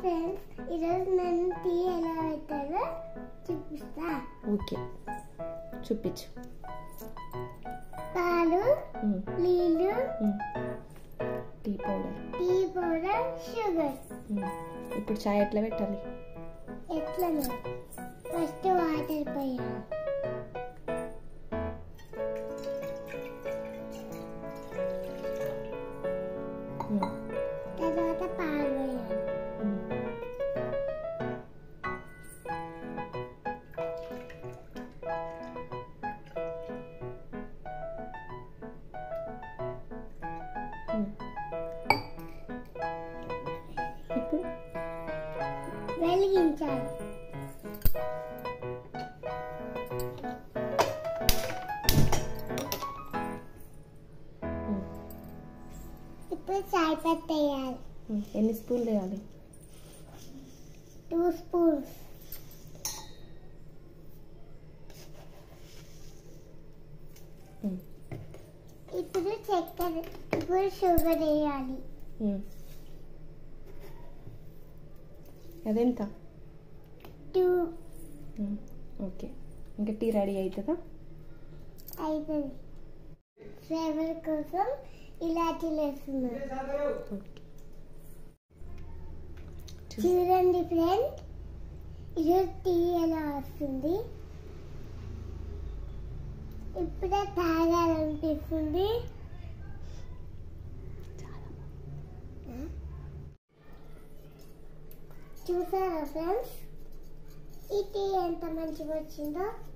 Friends ఈరోజు నేను tea ఎలా పెట్టాలో చూపిస్తా ఓకే చూపించు పాలు ఉమ్, నీళ్ళు ఉమ్. Tea powder tea powder sugar ఉమ్. ఇప్పుడు చాయ్ ఎట్లా పెట్టాలి ఎట్లా ఫస్ట్ వాటర్ పోయాలి ఉమ్, తర్వాత పాలు పోయాలి ఉమ్. ఉమ్. ఇప్పుడు వెలిగించాలి ఉమ్, ఇప్పుడు చాయ్ పత్తి వేయాలి ఉమ్. ఎన్ని స్పూన్లు వేయాలి టూ స్పూన్స్ ఉమ్, ఇప్పుడు చక్కెర ఇప్పుడు షుగర్ వేయాలి ఉమ్. అదెంత టూ ఉమ్, ఓకే ఇంకా టీ రెడీ అవుతుందా అవుతుంది ఫ్లేవర్ కోసం ఇలాచీలు వేస్తున్నాను ఓకే చూడండి ఫ్రెండ్ ఈరోజు టీ ఎలా వస్తుంది ఇప్పుడే తాగాలనిపిస్తుంది చూసారా ఫ్రెండ్స్ ఈ టీ ఎంత మంచిగా వచ్చిందో